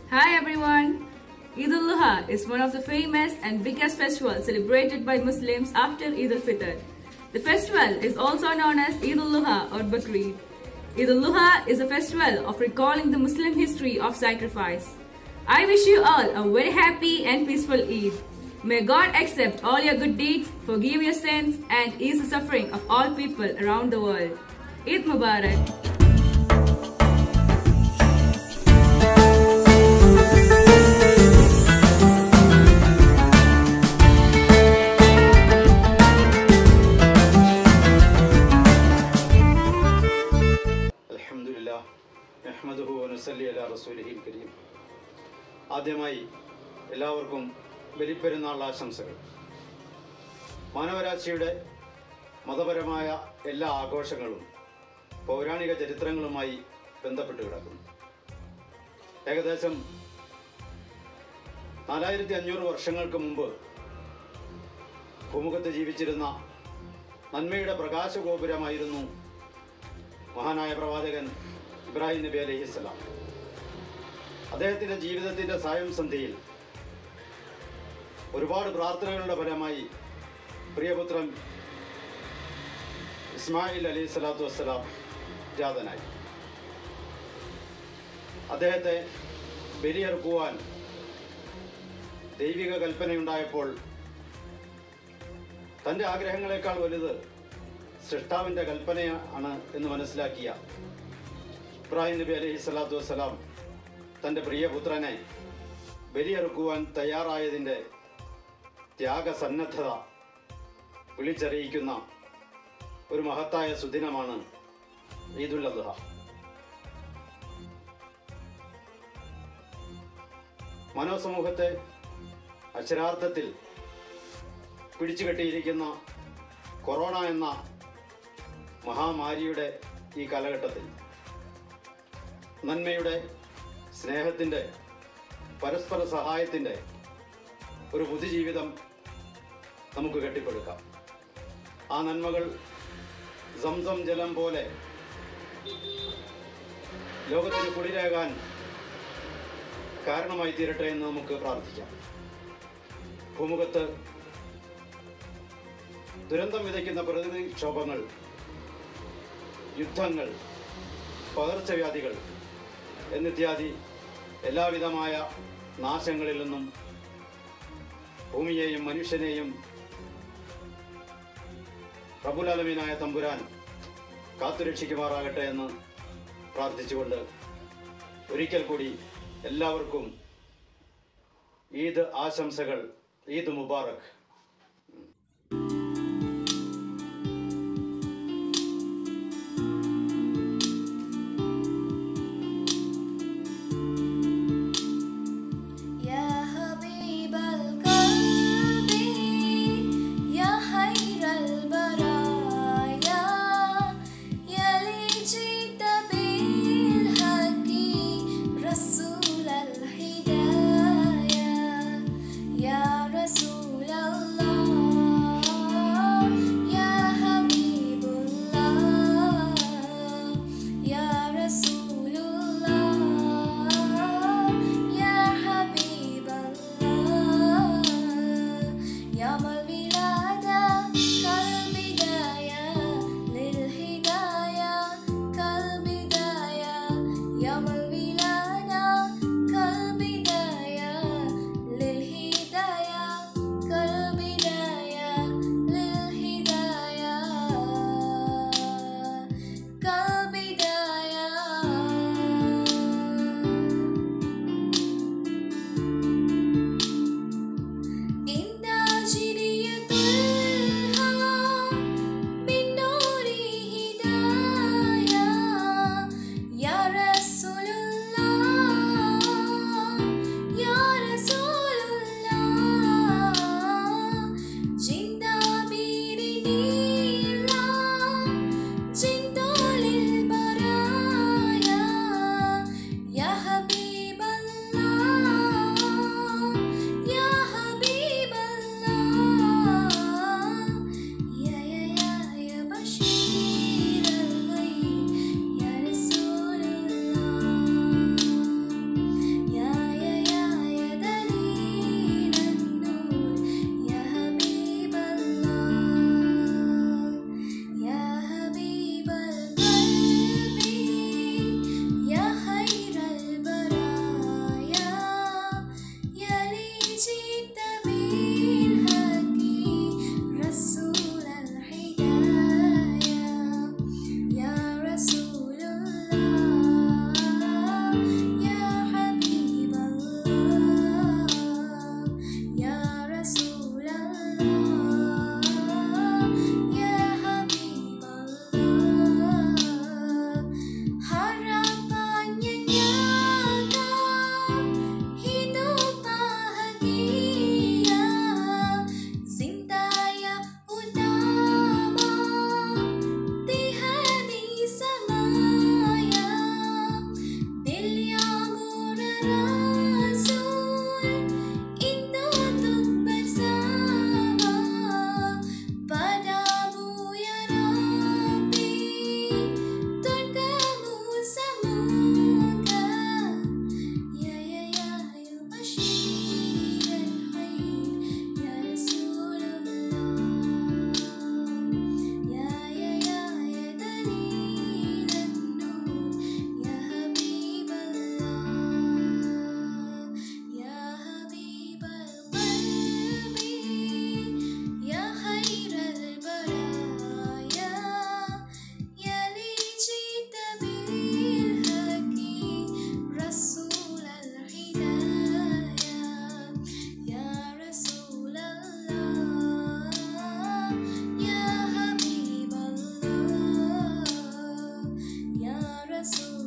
Hi everyone! Eid al-Adha is one of the famous and biggest festivals celebrated by Muslims after Eid al-Fitr. The festival is also known as Eid al-Adha or Bakrid. Eid al-Adha is a festival of recalling the Muslim history of sacrifice. I wish you all a very happy and peaceful Eid. May God accept all your good deeds, forgive your sins, and ease the suffering of all people around the world. Eid Mubarak! അൽഹംദുലില്ലാ നഹ്മദുഹു വനസല്ലി അലാ റസൂലിഹിൽ കരീം ആദ്യമായി എല്ലാവർക്കും ബലിപ്പെരുന്നാൾ ആശംസകൾ മാനവരാശിയുടെ മതപരമായ എല്ലാ ആഘോഷങ്ങളും പൗരാണിക ചരിത്രങ്ങളുമായി ബന്ധപ്പെട്ട് കിടക്കുന്നു ഏകദേശം നാലായിരത്തി അഞ്ഞൂറ് വർഷങ്ങൾക്ക് മുമ്പ് ഭൂമുഖത്ത് ജീവിച്ചിരുന്ന നന്മയുടെ പ്രകാശഗോപുരമായിരുന്നു മഹാനായ പ്രവാചകൻ ഇബ്രാഹിം നബി അലൈഹിസ്സലാം അദ്ദേഹത്തിൻ്റെ ജീവിതത്തിൻ്റെ സായം സന്ധ്യയിൽ ഒരുപാട് പ്രാർത്ഥനകളുടെ ഫലമായി പ്രിയപുത്രൻ ഇസ്മായിൽ അലൈഹി സ്വലാത്തു വസ്സലാം ജാതനായി അദ്ദേഹത്തെ ബലിയറുക്കുവാൻ ദൈവിക കൽപ്പനയുണ്ടായപ്പോൾ തൻ്റെ ആഗ്രഹങ്ങളെക്കാൾ വലുത് സൃഷ്ടാവിൻ്റെ കൽപ്പനയാണ് എന്ന് മനസ്സിലാക്കിയ ഇബ്രാഹിം നബി അലൈഹി സ്വലാത്തു വസ്സലാം തൻ്റെ പ്രിയപുത്രനെ ബലിയെറുക്കുവാൻ തയ്യാറായതിൻ്റെ ത്യാഗസന്നദ്ധത വിളിച്ചറിയിക്കുന്ന ഒരു മഹത്തായ സുദിനമാണ് ഈദുൽ അദ്ഹ മനോസമൂഹത്തെ അക്ഷരാർത്ഥത്തിൽ പിടിച്ചുകെട്ടിയിരിക്കുന്ന കൊറോണ എന്ന മഹാമാരിയുടെ ഈ കാലഘട്ടത്തിൽ നന്മയുടെ സ്നേഹത്തിൻ്റെ പരസ്പര സഹായത്തിൻ്റെ ഒരു പുതുജീവിതം നമുക്ക് കെട്ടിപ്പടുക്കാം ആ നന്മകൾ സംസം ജലം പോലെ ലോകത്തിന് കുളിരാകാൻ കാരണമായി തീരട്ടെ എന്ന് നമുക്ക് പ്രാർത്ഥിക്കാം ഭൂമുഖത്ത് ദുരന്തം വിതയ്ക്കുന്ന പ്രകൃതിക്ഷോഭങ്ങൾ യുദ്ധങ്ങൾ പകർച്ചവ്യാധികൾ എന്നിത്യാദി എല്ലാവിധമായ നാശങ്ങളിൽ നിന്നും ഭൂമിയെയും മനുഷ്യനെയും പ്രഭുലാലമീനായ തമ്പുരാൻ കാത്തുരക്ഷിക്കുമാറാകട്ടെ എന്ന് പ്രാർത്ഥിച്ചുകൊണ്ട് ഒരിക്കൽ കൂടി എല്ലാവർക്കും ഈദ് ആശംസകൾ ഈദ് മുബാറക് يا حبيب القلب يا خير البرايا يا لي جئت بالحق رسول الهدايا يا رسول الله الرسول